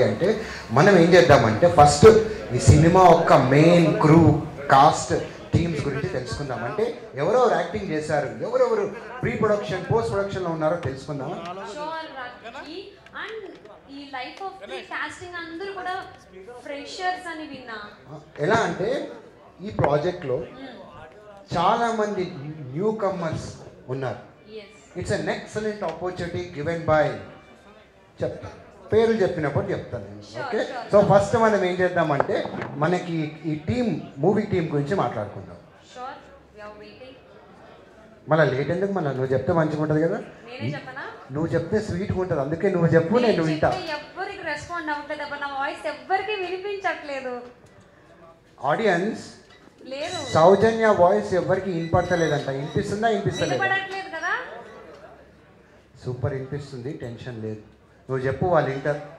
అంటే మనం ఏం చేద్దామంటే ఫస్ట్ ఈ సినిమా యొక్క మెయిన్ క్రూ కాస్ట్ టీమ్స్ గురించి తెలుసుకుందాం అంటే ఎవరెవరు యాక్టింగ్ చేశారు ఎవరెవరు ప్రీ ప్రొడక్షన్ పోస్ట్ ప్రొడక్షన్లో ఉన్నారో తెలుసుకుందామా షోర్ రాఖీ అండ్ ఈ లైఫ్ ఆఫ్ ది కాస్టింగ్ అందరూ కూడా ఫ్రెషర్స్ అని విన్నా ఎలా అంటే ఈ ప్రాజెక్ట్లో చాలా మంది న్యూ కమ్మర్స్ ఉన్నారు yes it's an excellent opportunity given by చెప్తా పేర్లు చెప్పినప్పుడు చెప్తాను నేను Sure, okay sure. So first మనం ఏం చేద్దామంటే మనకి ఈ టీం మూవీ టీం గురించి మాట్లాడుకుందాం షోర్ వి ఆర్ వెయిటింగ్ మళ్ళీ లేట్ ఎందుకు మళ్ళీ నువ్వు చెప్తే మంచిగా ఉంటుంది కదా నేనే చెప్పనా నువ్వు చెప్తే స్వీట్గా ఉంటుంది అందుకే నువ్వు చెప్పు నేను నేను వింటా చెప్తే ఎవ్వరికి రెస్పాండ్ అవ్వట్లేదు అబ్బా నా వాయిస్ ఎవ్వరికి వినిపించట్లేదు ఆడియన్స్ లేదు సౌజన్య వాయిస్ ఎవరికి వినపడతలేదంట వినిపిస్తుందా వినిపిస్తలేదా వినపడట్లేదు కదా సూపర్ వినిపిస్తుంది టెన్షన్ లేదు నువ్వు చెప్పు వాళ్ళు వింటారు